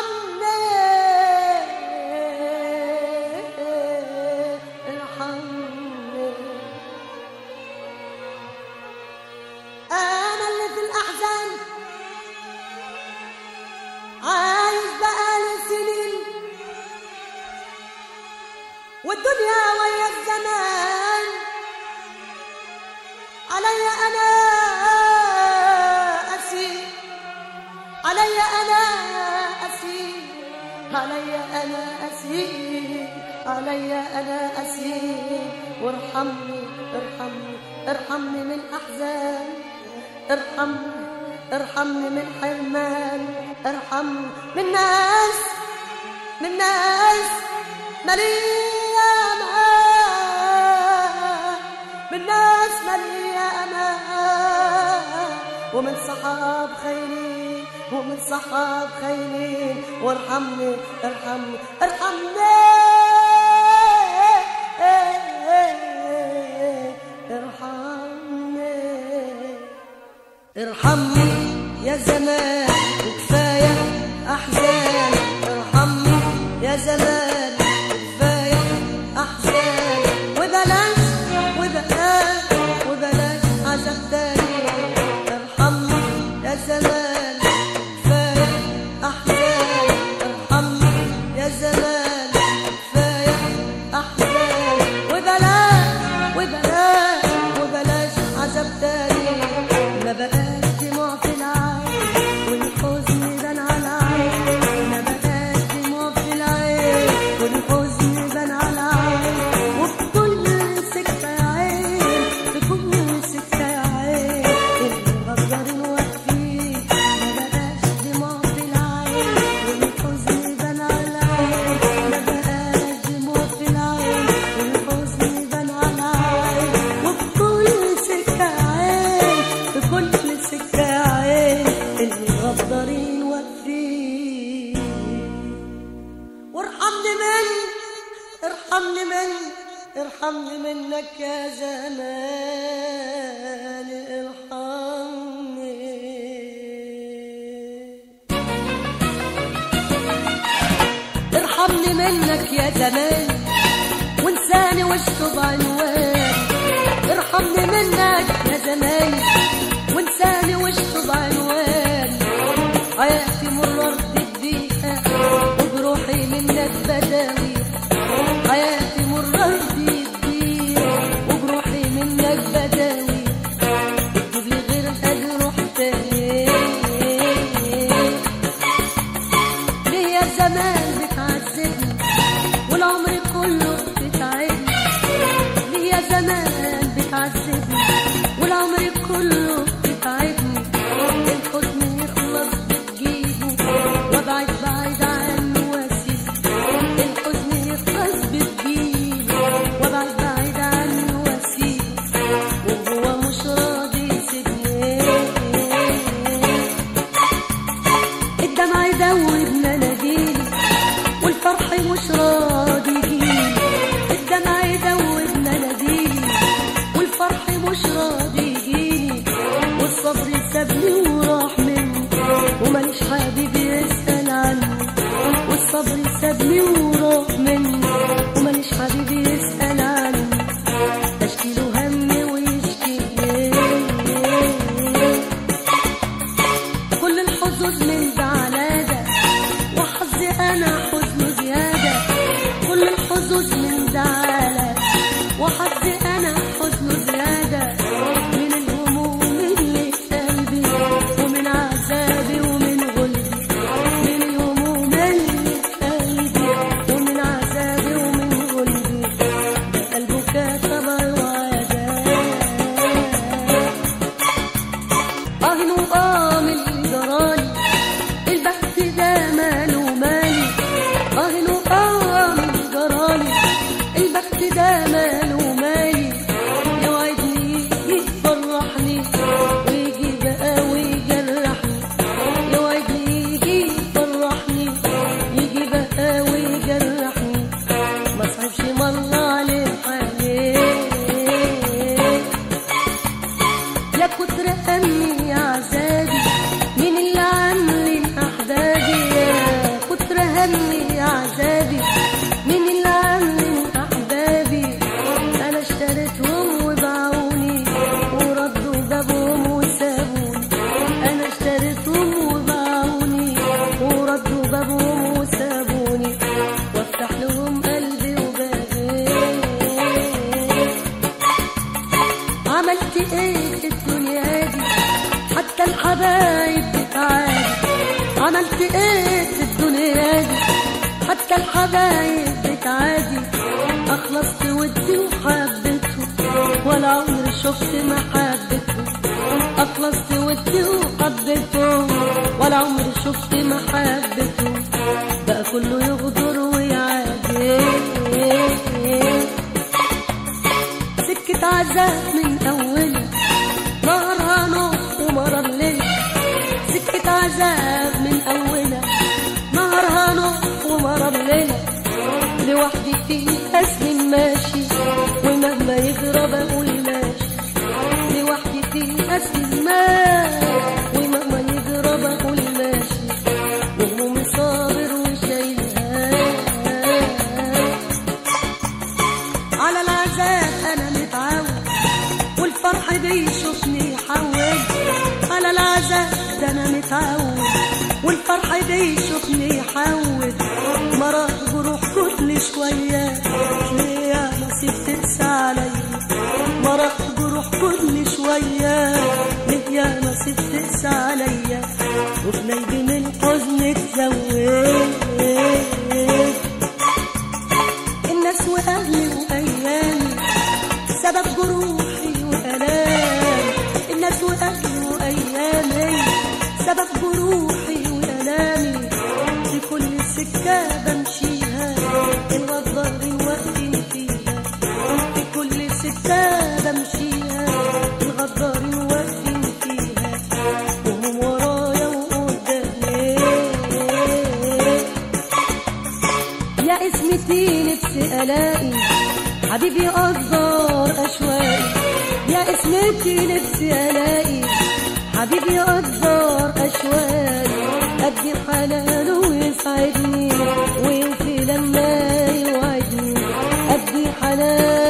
ارحمني انا اللي في الاحزان عايش بقالي سنين والدنيا ويا الزمان علي انا اسير علي انا اسير علي انا اسير علي انا اسير وارحمني ارحمني ارحمني من احزان ارحمني ارحمني من حرمان ارحمني من ناس من ناس مليئة أمان من ناس مليئة أمان ومن صحاب خيرين ومن صحاب خيرين وارحمني ارحمني ارحمني ارحمني ارحمني يا زمان وكفاية أحزان ارحمني يا زمان وكفاية أحزان وبلاش وبلاش وبلاش عذاب تاني ارحمني يا زمان كفاية أحزان ارحمني يا زمان كفاية أحزان وبلاش وبلاش وبلاش عذاب تاني ما بقاش دموع في العين والحزن بان على العين ما بقاش دموع في العين والحزن بان على العين وفي كل سكة يا عين في كل سكة يا عين المغدرين واقفين ما بقاش دموع في العين والحزن بان على العين ما بقاش دموع في العين والحزن بان على العين وفي كل سكة يا عين في كل سكة يا عين المغدرين واقفين وارحمني من ارحمني من ارحمني منك يا زمان ارحمني ارحمني منك يا زمان وانساني واشطب عنوان ارحمني منك يا زمان وانساني واشطب عنوان حياتي مرة بيها وبروحي منك بداوي حياتي مرة بيها وبروحي منك بداوي تجيب لي غير اجروح تاني ليه يا زمان بتعذبني والعمر كله بتتعبني ليه يا زمان بتعذبني والعمر كله بتتعبني الحزن يخلص بتجيبه وابعد بعيد عنه واسيبه الحزن يخلص بتجيبه وابعد بعيد عنه واسيبه وهو مش راضي يسيبني الدمع يدوب مناديلي والفرح مش راضي يجيلي الدمع يدوب مناديلي والفرح مش راضي يجيلي والصبر سابني وراح مني وماليش حبيب يسأل عني والصبر سابني وراح مني وماليش حبيب يسأل عني بشكي له همي ويشكي كل الحظوظ من ده على ده وحظي انا حزن زياده ردوا بابهم وسابوني وافتح لهم قلبي وبابي عملت ايه في الدنيا دي حتى الحبايب بتعادي عملت ايه في الدنيا دي حتى الحبايب بتعادي اخلصت ودي وحبيته ولا عمري شفت محبته اخلصت ودي وحبيته ولا عمري شفت محبته بقى كله يغدر ويعادي سكة عذاب من أولها نهارها نور ومرر ليل سكة عذاب من أولها نهارها نور ومرر ليل لوحدي في أسن ماشي ومهما يغرب أقول ماشي لوحدي في أسن ماشي ومهما يغرب أقول ماشي وهمومي صابر وشايلها على العذاب انا متعود والفرح بيشوفني يحول على العذاب ده انا متعود والفرح بيشوفني يحول مرات بروح كل شوية ليه يا نصيب تقسى عليا مرات بروح كل شوية ليه يا نصيب تقسى عليا وفي ليلي من الحزن تزود الناس واهلي وايامي سبب جروحي والامي الناس واهلي وايامي سبب جروحي والامي في كل سكه بمشيها الغدارين واقفين فيها في كل سكه بمشيها الغدارين واقفين فيها وهم ورايا وقدامي يا اسمتي نفسي الاقي حبيبي قدر اشواقي يا اسمتي نفسي الاقي حبيبي قدر اشواقي ادي حلاله ويسعدني ويوفي لما يوعدني ادي حلاله